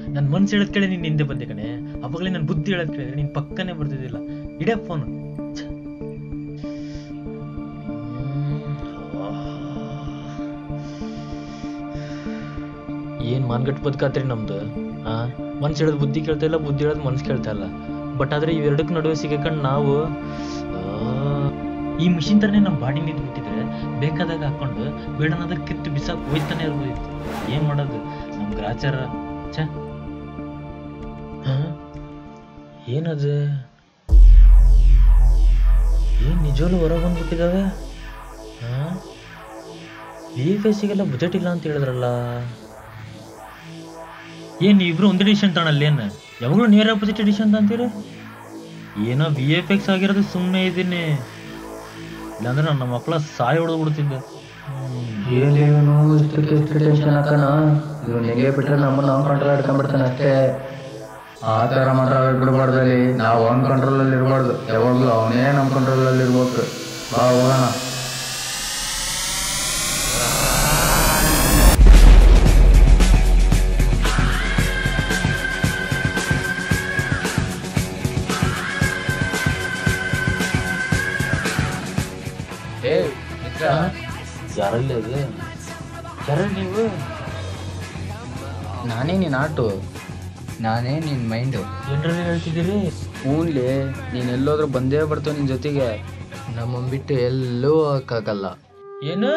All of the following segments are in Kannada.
ನನ್ನ ಮನ್ಸು ಹೇಳದ್ ಕೇಳಿ ನೀನ್ ಹಿಂದೆ ಬಂದೆ ಕಣೆ ಅವಾಗಲೇ ನನ್ನ ಬುದ್ಧಿ ಹೇಳದ್ ಕೇಳಿದ್ರೆ ನೀನ್ ಪಕ್ಕನೇ ಬರ್ತಿದ್ದಿಲ್ಲ ಇಡೇ ಫೋನ್ ಏನ್ ಮಾನ್ಗಟ್ ಬದುಕಾತ್ರಿ ನಮ್ದು ಆ ಮನ್ಸು ಹೇಳೋದು ಬುದ್ಧಿ ಕೇಳ್ತಾ ಇಲ್ಲ ಬುದ್ಧಿ ಹೇಳೋದು ಮನ್ಸು ಕೇಳ್ತಾ ಇಲ್ಲ ಬಟ್ ಆದ್ರೆ ಇವೆರಡಕ್ಕೆ ನಡುವೆ ಸಿಗಕೊಂಡು ನಾವು ಆ, ಈ ಮಿಷಿನ್ ತರನೇ ನಮ್ಮ ಬಾಡಿ ನಿಂತ್ಬಿಟ್ಟಿದ್ರೆ ಬೇಕಾದಾಗ ಹಾಕೊಂಡು ಬೇಡನಾದ ಕಿತ್ತು ಬಿಸಾಕ್ ಹೋಯ್ತಾನೆ ಇರ್ಬೋದಿತ್ತು ಏನ್ ಮಾಡೋದು ನಮ್ ಗ್ರಾಚಾರ ಛ ಆ? ಏನದು ಏನ್ ನಿಜವಾಗ್ಲೂ ಹೊರ ಬಂದ್ಬಿಟ್ಟಿದಾವೆ ವಿ ಎಫ್ ಎಸ್ಸಿಗೆಲ್ಲ ಬಜೆಟ್ ಇಲ್ಲ ಅಂತ ಹೇಳಿದ್ರಲ್ಲ ಏನ್ ಇಬ್ರು ಒಂದೇ ಡಿಸಿಷನ್ ತಗೊಳಲ್ಲ ಏನ್ ಯಾವಾಗಲೂ ನಿಯರ್ ಅಪೋಸಿಟ್ ಡಿಸಿಷನ್ ಅಂತೀರಿ ಏನೋ ವಿ ಎಫ್ ಎಕ್ಸ್ ಆಗಿರೋದು ಸುಮ್ಮನೆ ಇದ್ದೀನಿ ಇಲ್ಲಾಂದ್ರೆ ನನ್ನ ಮಕ್ಕಳ ಸಾಯಿ ಹೊಡೆದು ಬಿಡ್ತಿದ್ದೆ ಏನು ಇವನು ಇಷ್ಟಕ್ಕೆ ಇಷ್ಟು ಟೆನ್ಷನ್ ಹಾಕಣ ಇವನು ಹೆಂಗೆ ಬಿಟ್ರೆ ನಮ್ಮನ್ನ ಅವ್ನು ಕಂಟ್ರೋಲ್ ಹಿಡ್ಕೊಂಡ್ಬಿಡ್ತಾನೆ ಅಷ್ಟೇ ಆ ಥರ ಮಾತ್ರ ಬಿಡಬಾರ್ದಲ್ಲಿ ನಾವು ಅವ್ನ ಕಂಟ್ರೋಲಲ್ಲಿ ಇರಬಾರ್ದು ಯಾವಾಗಲೂ ಅವನೇ ನಮ್ಮ ಕಂಟ್ರೋಲಲ್ಲಿ ಇರ್ಬೇಕು ಬಾ ಹೋಗೋಣ ಏ ಯಾರಲ್ಲಿ ಅದು ಯಾರ ನೀವು ನಾನೇ ನೀನು ಆಟು ನಾನೇ ನಿನ್ನ ಮೈಂಡು ಏನ್ರಲ್ಲಿ ಹೇಳ್ತಿದ್ದೀರಿ ಹ್ಞೂನ್ಲಿ ನೀನು ಎಲ್ಲೋದ್ರೂ ಬಂದೇ ಬರ್ತಾವೆ ನಿನ್ನ ಜೊತೆಗೆ ನಮ್ಮನ್ ಬಿಟ್ಟು ಎಲ್ಲೂ ಹೋಗಕ್ಕಾಗಲ್ಲ ಏನು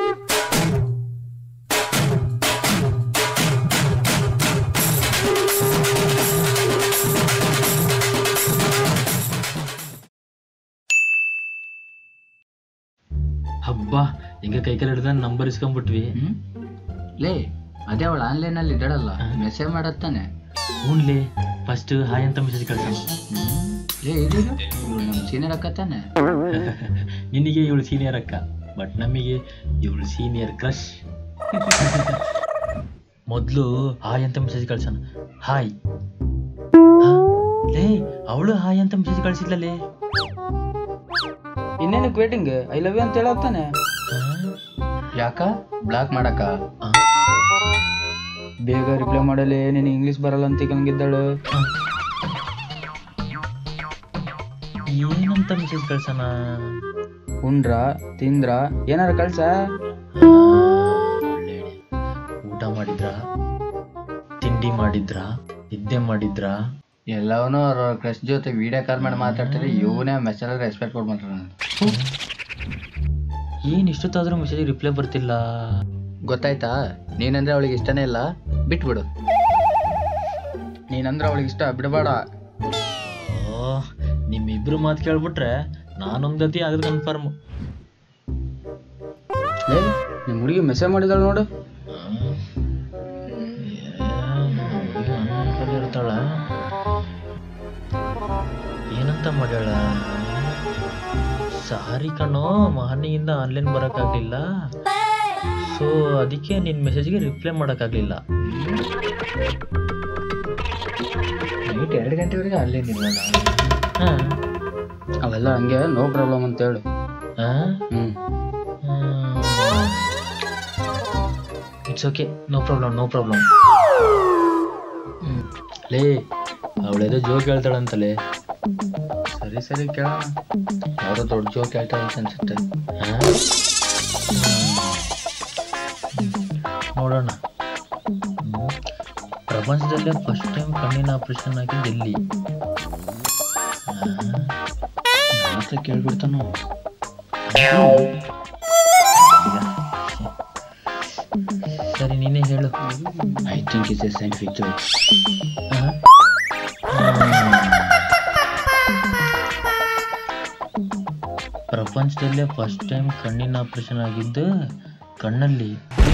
ಹಬ್ಬ ಹಿಂಗೆ ಕೈ ಕಾಲು ಹಿಡ್ದ ನಂಬರ್ ಇಸ್ಕೊಂಡ್ಬಿಟ್ವಿ ಹ್ಮ್? ಲೇ ಅದೇ ಅವಳು ಆನ್ಲೈನಲ್ಲಿ ಇದ್ದಾಳಲ್ಲ ಮೆಸೇಜ್ ಮಾಡತ್ತಾನೆ ಹ್ಞೂನ್ಲಿ ಫಸ್ಟ್ ಹಾಯ್ ಅಂತ ಮೆಸೇಜ್ ಕಳ್ಸೋಣ ಲೇ ಇದು ಇವಳು ನಮ್ಮ ಸೀನಿಯರ್ ಅಕ್ಕತ್ತಾನೆ ನಿನಗೆ ಇವಳು ಸೀನಿಯರ್ ಅಕ್ಕ ಬಟ್ ನಮಗೆ ಇವಳು ಸೀನಿಯರ್ ಕ್ರಶ್ ಮೊದಲು ಹಾಯ್ ಅಂತ ಮೆಸೇಜ್ ಕಳ್ಸೋಣ ಹಾಯ್ ಲೇ ಅವಳು ಹಾಯ್ ಅಂತ ಮೆಸೇಜ್ ಕಳ್ಸಿದ್ಲಲೇ ಇನ್ನೇನಕ್ಕೆ ವೇಟಿಂಗ್ ಐ ಲವ್ ಯು ಅಂತ ಹೇಳತ್ತಾನೆ ಯಾಕ ಬ್ಲಾಕ್ ಮಾಡಕ ಬೇಗ ರಿಪ್ಲೈ ಮಾಡಲಿ ನೀನು ಇಂಗ್ಲೀಷ್ ಬರಲ್ಲ ಅಂತ ಕಂಗಿದ್ದಾಳು ಏನಂತ ಮೆಸೇಜ್ ಕಳ್ಸೋಣ ಉಂಡ್ರ ತಿಂದ್ರ ಏನಾರ ಕಳ್ಸ ಒಳ್ಳೆ ಊಟ ಮಾಡಿದ್ರ ತಿಂಡಿ ಮಾಡಿದ್ರ ನಿದ್ದೆ ಮಾಡಿದ್ರ ಎಲ್ಲವನ್ನೂ ಅವ್ರ ಕ್ರಶ್ ಜೊತೆ ವಿಡಿಯೋ ಕಾಲ್ ಮಾಡಿ ಮಾತಾಡ್ತಾರೆ ಇವನೇ ಮೆಸೇಜ್ ರೆಸ್ಪೆಕ್ಟ್ ಕೊಡ್ಮಾಡ್ರ ಏನ್ ಇಷ್ಟೊತ್ತಾದ್ರೂ ಮೆಸೇಜ್ ರಿಪ್ಲೈ ಬರ್ತಿಲ್ಲ ಗೊತ್ತಾಯ್ತಾ ನೀನಂದ್ರೆ ಅವಳಿಗೆ ಇಷ್ಟನೇ ಇಲ್ಲ ಬಿಟ್ಬಿಡು ನೀನಂದ್ರೆ ಅವಳಿಗೆ ಇಷ್ಟ ಬಿಡಬೇಡ ಓ ನಿಮ್ಮಿಬ್ರು ಮಾತು ಕೇಳ್ಬಿಟ್ರೆ ನಾನೊಂದತಿ ಆಗದು ಕನ್ಫರ್ಮ್ ಏ ನಿಮ್ಮ ಹುಡುಗಿ ಮೆಸೇಜ್ ಮಾಡಿದಾಳು ನೋಡು ಇರ್ತಾಳ ಏನಂತ ಮಾಡ್ಯಾಳ ಸಾರಿ ಕಣೋ ಮಹನಿಯಿಂದ ಆನ್ಲೈನ್ ಬರೋಕ್ಕಾಗಲಿಲ್ಲ ಸೊ ಅದಕ್ಕೆ ನಿನ್ನ ಮೆಸೇಜ್ಗೆ ರಿಪ್ಲೈ ಮಾಡೋಕ್ಕಾಗಲಿಲ್ಲ ನೈಟ್ ಎರಡು ಗಂಟೆವರೆಗೆ ಅಲ್ಲೇ ನಿಲ್ಲ ಹಾಂ ಅವೆಲ್ಲ ಹಂಗೆ ನೋ ಪ್ರಾಬ್ಲಮ್ ಅಂತ ಹೇಳು ಹಾಂ ಹ್ಞೂ it's okay no problem no problem ಲೇ ಅವಳೇದೋ ಜೋಕ್ ಹೇಳ್ತಾಳಂತಲೇ ಸರಿ ಸರಿ ಕೇಳೋಣ ಯಾವುದೋ ದೊಡ್ಡ ಜೋಕ್ ಹೇಳ್ತಾ ಅಂತ ಅನ್ಸುತ್ತೆ ಹಾ? ನೋಡೋಣ ಹ್ಮ್. ಪ್ರಪಂಚದಲ್ಲೇ ಫಸ್ಟ್ ಟೈಮ್ ಕಣ್ಣಿನ ಆಪರೇಷನ್ ಆಗಿದ್ದು ಎಲ್ಲಿ ಮಾತ್ರ ಕೇಳ್ಬಿಡ್ತಾನು ಸರಿ ನೀನೇ ಹೇಳು I think is a scientific joke ಹಾ? ಪ್ರಪಂಚದಲ್ಲೇ ಫಸ್ಟ್ ಟೈಮ್ ಕಣ್ಣಿನ ಆಪರೇಷನ್ ಆಗಿದ್ದು ಕಣ್ಣಲ್ಲಿ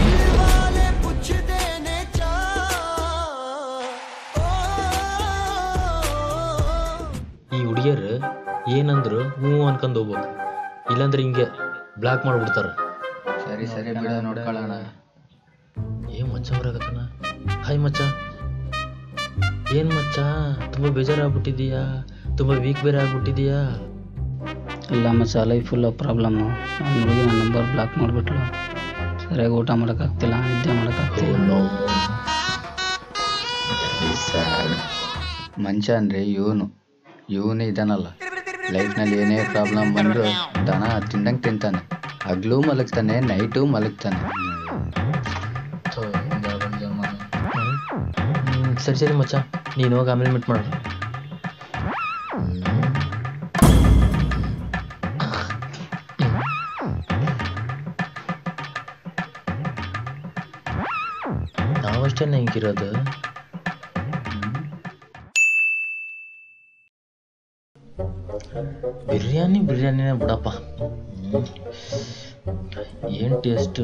ಈ ಹುಡುಗಿಯರು ಏನಂದ್ರು ಹ್ಞೂ ಅನ್ಕೊಂಡ್ ಹೋಗ್ಬೇಕು ಇಲ್ಲಾಂದ್ರೆ ಹಿಂಗೆ ಬ್ಲಾಕ್ ಮಾಡ್ಬಿಡ್ತಾರ ಸರಿ ಸರಿ ಬಿಡ ನೋಡ್ಕೊಳ್ಳೋಣ ಏನ್ ಮಚ್ಚ ಬರಾಕತ್ತನ ಹಾಯ್ ಮಚ್ಚ ಏನ್ ಮಚ್ಚ ತುಂಬಾ ಬೇಜಾರಾಗ್ಬಿಟ್ಟಿದೀಯಾ ತುಂಬಾ ವೀಕ್ ಬೇರೆ ಆಗ್ಬಿಟ್ಟಿದೀಯಾ ಇಲ್ಲ ಮಚ್ಚ ಲೈಫ್ ಫುಲ್ ಪ್ರಾಬ್ಲಮ್ಮು ನನ್ನ ಹುಡುಗಿ ನನ್ನ ನಂಬರ್ ಬ್ಲಾಕ್ ಮಾಡಿಬಿಟ್ಲು ಸರಿಯಾಗಿ ಊಟ ಮಾಡೋಕ್ಕಾಗ್ತಿಲ್ಲ ನಿದ್ದೆ ಮಾಡೋಕ್ಕಾಗ್ತಿಲ್ಲ ಸ್ಯಾಡ್ ಮನುಷ್ಯ ಅಂದರೆ ಇವನು ಇವನು ಇದಾನಲ್ಲ ಲೈಫ್ನಲ್ಲಿ ಏನೇ ಪ್ರಾಬ್ಲಮ್ ಬಂದರೂ ದನ ತಿಂದಂಗೆ ತಿಂತಾನೆ ಹಗ್ಲೂ ಮಲಗ್ತಾನೆ ನೈಟು ಮಲಗ್ತಾನೆ ಥು, ಹಿಂಗಾಗೋನ್ ಜಮಾನ. ಹ್ಮ್, ಸರಿ ಸರಿ ಮಚ್ಚ ನೀನು ಹೋಗಿ ಆಮೇಲೆ ಮೀಟ್ ಮಾಡೋಣ ನಾವಷ್ಟೇ ಹಿಂಗಿರೋದು ಬಿರಿಯಾನಿ ಬಿರಿಯಾನಿನೇ ಬಿಡಪ್ಪ ಹ್ಮ್. ಏನ್ ಟೇಸ್ಟ್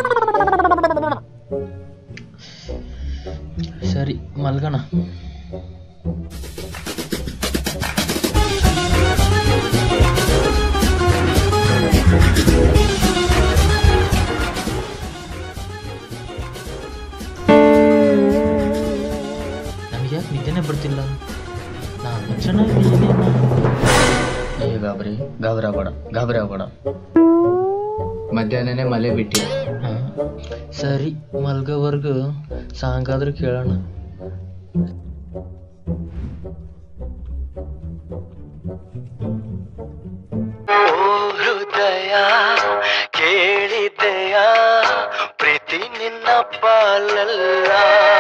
ಸರಿ ಮಲ್ಗಣ ನನಗೆ ಯಾಕೆ ನಿದ್ದೆನೇ ಬರ್ತಿಲ್ಲ ನಾನು ಚೆನ್ನಾಗಿದ್ದೀನಿ ಏ ಗಾಬರಿ ಗಾಬರಿ ಆಗ್ಬೇಡ ಗಾಬರಿ ಆಗ್ಬೇಡ ಮಧ್ಯಾಹ್ನನೇ ಮಲೆ ಬಿಟ್ಟಿ ಹಾ. ಸರಿ ಮಲ್ಗೋವರೆಗೂ ಸಾಂಗಾದ್ರೂ ಕೇಳೋಣ ಹೃದಯ ಕೇಳಿದೆಯ ಪ್ರೀತಿ ನಿನ್ನ ಪಾಲಲ್ಲ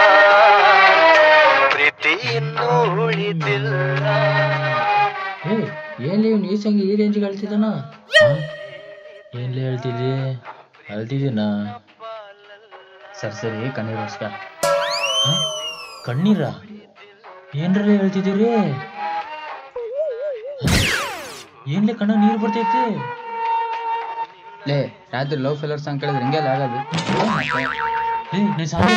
ಪ್ರೀತಿ ಇನ್ನೂ ಉಳಿದಿಲ್ಲ ಏ ಏನ್ಲಿ ಇವ್ನು ಈ ಸಂಗಿ ಈ ರೇಂಜಿಗೆ ಹೇಳ್ತಿದ್ದಾನ ಏನ್ಲಿ ಹೇಳ್ತಿದ್ದಿ ಹೇಳ್ತಿದ್ದೀನಾ ಸರಿ ಸರಿ ಕಣ್ಣೀರು ಒರ್ಸ್ಕ ಹಾ? ಕಣ್ಣೀರ ಏನ್ರ ಹೇಳ್ತಿದ್ದೀರಿ ಏನ್ಲಿ ಕಣ್ಣ ನೀರು ಬರ್ತೈತಿ ಲೇ ರಾತ್ರಿ ಲವ್ ಫೇಲರ್ ಸಾಂಗ್ ಕೇಳಿದ್ರೆ ಹಿಂಗೆಲ್ಲ ಆಗೋದು ಏ ನೀ ಸಾಂಗ್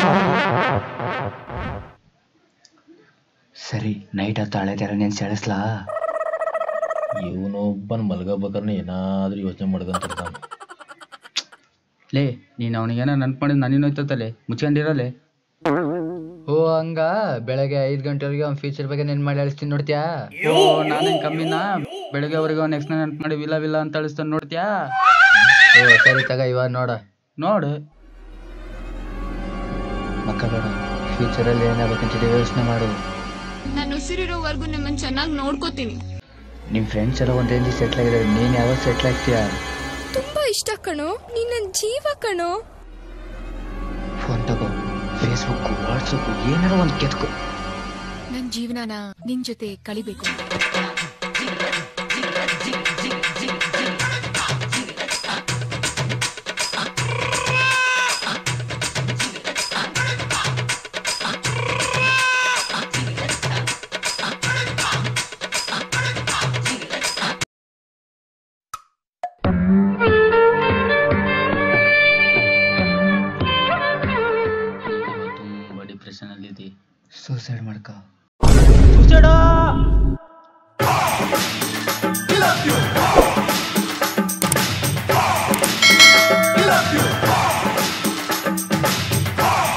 ಸರಿ ನೈಟ್ ಹತ್ತು ಹಳೆ ಥರ ನೀನು ಸೆಳೆಸ್ಲಾ ಇವನೊಬ್ಬನ ಮಲ್ಗೋಬೇಕಾದ್ರೆ ಏನಾದ್ರೂ ಯೋಚನೆ ಮಾಡ್ಕೊಂತಿರ್ತಾನೆ ಲೇ ನೀನು ಅವನಿಗೇನೋ ನೆನ್ಪು ಮಾಡಿದ್ ನನಗೆ ಹೋಯ್ತತ್ತಲೆ ಮುಚ್ಕೊಂಡಿರಲೆ ಓ ಹಂಗ ಬೆಳಗ್ಗೆ ಐದು ಗಂಟೆವರೆಗೆ ಅವ್ನ ಫ್ಯೂಚರ್ ಬಗ್ಗೆ ನೆನ್ಪು ಮಾಡಿ ಅಳಿಸ್ತೀನಿ ನೋಡ್ತ್ಯಾ ಓ ನಾನೇನು ಕಮ್ಮಿನಾ ಬೆಳಗ್ಗೆವರೆಗೆ ಅವ್ನು ನೆಕ್ಸ್ಟ್ ನೆನ್ಪು ಮಾಡಿ ವಿಲ್ಲ ವಿಲ್ಲ ಅಂತ ಅಳಿಸ್ತಾನೆ ನೋಡ್ತ್ಯಾ ಓ ಸರಿ ತಗ ಇವಾಗ ನೋಡ ನೋಡು ಮಕ್ಕ ಬೇಡ ಫ್ಯೂಚರಲ್ಲಿ ಏನಾಗಬೇಕಂತಿದೆ ಯೋಚನೆ ಮಾಡು ನಾನು ಉಸಿರಿರೋವರೆಗೂ ನಿಮ್ಮನ್ನ ಚೆನ್ನಾಗಿ ನೋಡ್ಕೋತೀನಿ ನಿಮ್ಮ ಫ್ರೆಂಡ್ಸ್ ಎಲ್ಲ ಒಂದು ರೇಂಜಿಗೆ ಸೆಟ್ಲ್ ಆಗಿದ್ದಾರೆ ನೀನು ಯಾವಾಗ ಸೆಟ್ಲ್ ಆಗ್ತೀಯಾ ತುಂಬಾ ಇಷ್ಟ ಕಣೋ ನೀನ್ ನನ್ ಜೀವ ಕಣೋ ಫೋನ್ ತಗೋ ಫೇಸ್ಬುಕ್ ವಾಟ್ಸಪ್ ಏನಾರ ಒಂದು ಕೆತ್ಕೋ ನನ್ ಜೀವನನ ನಿನ್ ಜೊತೆ ಕಳಿಬೇಕು ತುಂಬ ಡಿಪ್ರೆಷನಲ್ಲಿದ್ದಿ ಸೂಸೈಡ್ ಮಾಡ್ಕೋ ಸುಸೈಡ